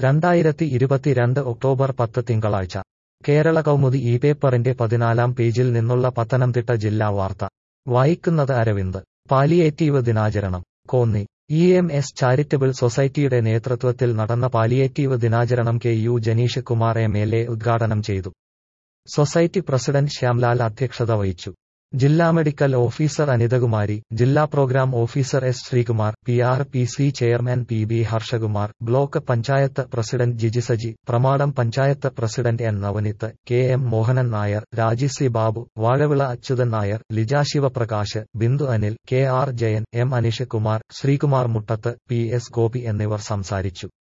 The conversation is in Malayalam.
രണ്ടായിരത്തി ഇരുപത്തിരണ്ട് ഒക്ടോബർ പത്ത് തിങ്കളാഴ്ച കേരള കൗമുദി ഈ പേപ്പറിന്റെ പതിനാലാം പേജിൽ നിന്നുള്ള പത്തനംതിട്ട ജില്ലാ വാർത്ത വായിക്കുന്നത് അരവിന്ദ് പാലിയേറ്റീവ് ദിനാചരണം Konni E M S charitable സൊസൈറ്റിയുടെ നേതൃത്വത്തിൽ നടന്ന പാലിയേറ്റീവ് ദിനാചരണം K U Janeesh Kumar M L A ഉദ്ഘാടനം ചെയ്തു സൊസൈറ്റി പ്രസിഡന്റ് ശ്യാംലാൽ അധ്യക്ഷത വഹിച്ചു ജില്ലാ മെഡിക്കൽ ഓഫീസർ അനിതകുമാരി ജില്ലാ programme officer S Sreekumar P R P C chairman P B Harshakumar block panchayat president Jiji Saji Pramadam panchayat president N Navaneeth K M Mohanan Nair Raji C Babu Vazhavila Achuthan Nair Lija Sivaprakash Bindu Anil K R Jayan M Anish Kumar Sreekumar Muttathu P S Gopi എന്നിവർ സംസാരിച്ചു